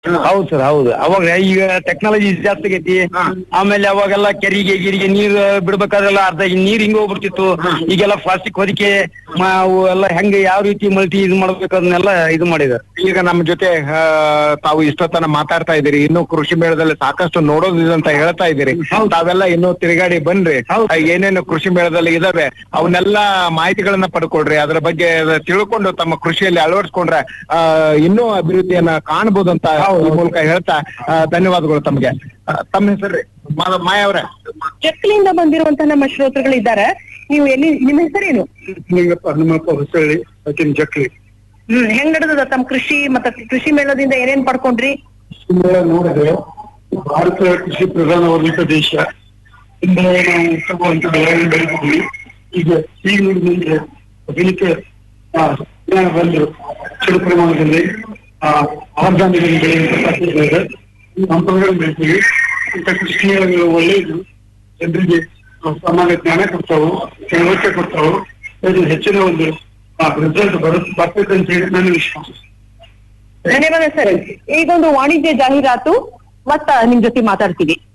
ಹೌದು ಸರ್ ಹೌದು ಅವಾಗ ಈಗ ಟೆಕ್ನಾಲಜಿ ಜಾಸ್ತಿ ಆಗೈತಿ ಆಮೇಲೆ ಅವಾಗೆಲ್ಲ ಕೆರಿಗೆ ಗಿರಿಗೆ ನೀರ್ ಬಿಡ್ಬೇಕಾದ್ರೆಲ್ಲ ಅರ್ಧ ಈ ನೀರ್ ಹಿಂಗ ಹೋಗ್ಬಿಡ್ತಿತ್ತು ಈಗೆಲ್ಲ ಪ್ಲಾಸ್ಟಿಕ್ ಹೊದಿಕೆ ಮ- ಅವು ಎಲ್ಲ ಹೆಂಗೆ ಯಾವ ರೀತಿ ಮಲ್ಟಿ ಇದು ಮಾಡ್ಬೇಕು ಅದನ್ನೆಲ್ಲ ಇದು ಮಾಡಿದಾರೆ ಈಗ ನಮ್ಮ ಜೊತೆ ಆ, ತಾವು ಇಷ್ಟೊತ್ತನ ಮಾತಾಡ್ತಾ ಇದ್ದೀರಿ ಇನ್ನು ಕೃಷಿ ಮೇಳದಲ್ಲಿ ಸಾಕಷ್ಟು ನೋಡೋದಿದೆ ಅಂತ ಹೇಳ್ತಾ ಇದ್ದೀರಿ ತಾವೆಲ್ಲ ಇನ್ನು ತಿರುಗಾಡಿ ಬನ್ರಿ ಆ, ಏನೇನು ಕೃಷಿ ಮೇಳದಲ್ಲಿ ಇದಾವೆ ಅವನ್ನೆಲ್ಲ ಮಾಹಿತಿಗಳನ್ನ ಪಡ್ಕೊಳ್ರಿ ಅದರ ಬಗ್ಗೆ ತಿಳ್ಕೊಂಡು ತಮ್ಮ ಕೃಷಿಯಲ್ಲಿ ಅಳವಡಿಸ್ಕೊಂಡ್ರೆ ಆ, ಇನ್ನೂ ಅಭಿವೃದ್ಧಿಯನ್ನ ಕಾಣಬಹುದು ಅಂತ ಈ ಮೂಲಕ ಹೇಳ್ತಾ ಆ, ಧನ್ಯವಾದಗಳು ತಮಗೆ ಆ, ತಮ್ಮ ಹೆಸರು ಮಾಯ ಅವರೇ ಚಕ್ಲಿಯಿಂದ ಬಂದಿರುವಂತಹ ನಮ್ಮ ಶ್ರೋತೃಗಳಿದ್ದಾರೆ ನೀವು ಎಲ್ಲಿ ನಿಮ್ಮ ಹೆಸರೇನು ನಿಂಗಪ್ಪ ಹನುಮಪ್ಪ ಹೊಸಳ್ಳಿ ಅಕಿನ್ ಜಕ್ಲಿ ಹ್ಮ್ ಹೆಂಗ್ ನಡೆದದ ತಮ್ಮ ಕೃಷಿ ಮತ್ತೆ ಕೃಷಿ ಮೇಳದಿಂದ ಏನೇನ್ ಪಡ್ಕೊಂಡ್ರಿ ಸುಮ್ಮನೆ ನೋಡಿದ್ರೆ ಭಾರತ ಕೃಷಿ ಪ್ರಧಾನವಾದಂತ ದೇಶ ಹಿಂದೆ ನಾವು ಉತ್ತಮವಂತ ಬೆಳೆಗಳನ್ನು ಬೆಳೆದಿದ್ವಿ ಈಗ ಈಗ ನೋಡಿದ್ರೆ ದಿನಕ್ಕೆ ಆ, ಜ್ಞಾನ ಬಂದು ಚಿರು ಪ್ರಮಾಣದಲ್ಲಿ ಆ ಆರ್ಗಾನಿಕ್ ಬೆಳೆಯುವಂತ ಸಾಧ್ಯತೆ ಇದೆ ಸಂಪರ್ಕಗಳನ್ನು ಬೆಳಿತೀವಿ ಇಂಥ ಕೃಷಿ ಮೇಳಗಳು ಒಳ್ಳೆಯದು ಜನರಿಗೆ ಸಾಮಾನ್ಯ ಜ್ಞಾನ ಕೊಡ್ತಾವು ತಿಳುವಳಿಕೆ ಕೊಡ್ತಾವು ಇದು ಹೆಚ್ಚಿನ ಒಂದು ರಿಸಲ್ಟ್ ಬರುತ್ತೆ ಬರ್ತೈತೆ ಅಂತ ಹೇಳಿ ನನ್ನ ವಿಶ್ವಾಸ ಧನ್ಯವಾದ ಸರ್ ಈಗ ಒಂದು ವಾಣಿಜ್ಯ ಜಾಹೀರಾತು ಮತ್ತ ನಿಮ್ ಜೊತೆ ಮಾತಾಡ್ತೀವಿ